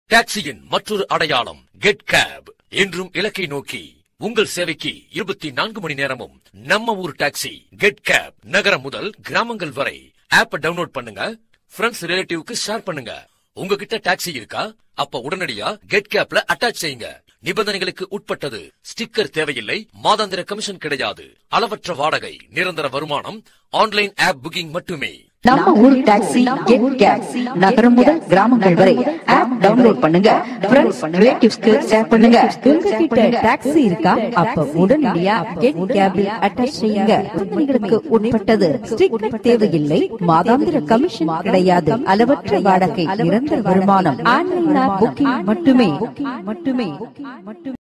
டாக்ஸியின் மற்றொரு அடையாளம் get gap என்றும் இலக்கை நோக்கி உங்கள் சேவைக்கு இருபத்தி நான்கு மணி நேரமும் நம்ம ஊர் டாக்ஸி கெட் கேப் நகரம் முதல் கிராமங்கள் வரை ஆப்ப டவுன்லோட் பண்ணுங்க ஃப்ரெண்ட்ஸ் ரிலேட்டிவ்க்கு ஷேர் பண்ணுங்க உங்ககிட்ட டாக்ஸி இருக்கா அப்ப உடனடியா கெட் கேப்ல அட்டாச் செய்யுங்க நிபந்தனைகளுக்கு உட்பட்டது ஸ்டிக்கர் தேவையில்லை மாதாந்திர கமிஷன் கிடையாது அளவற்ற வாடகை நிரந்தர வருமானம் ஆன்லைன் ஆப் புக்கிங் மட்டுமே நம்ம ஊர் டாக்ஸி கெட் கேப் நகரம் முதல் கிராமங்கள் வரை ஆப் டவுன்லோட் பண்ணுங்க ஃப்ரெண்ட்ஸ் ரிலேட்டிவ்ஸ்க்கு ஷேர் பண்ணுங்க உங்ககிட்ட டாக்ஸி இருக்கா அப்ப உடனடியா கெட் கேபில் அட்டாச் செய்யுங்க உங்களுக்கு உட்பட்டது ஸ்டிக்கர் தேவையில்லை மாதாந்திர கமிஷன் கிடையாது அளவற்ற வாடகை நிரந்தர வருமானம் ஆன்லைன் புக்கிங் மட்டுமே மட்டுமே மட்டுமே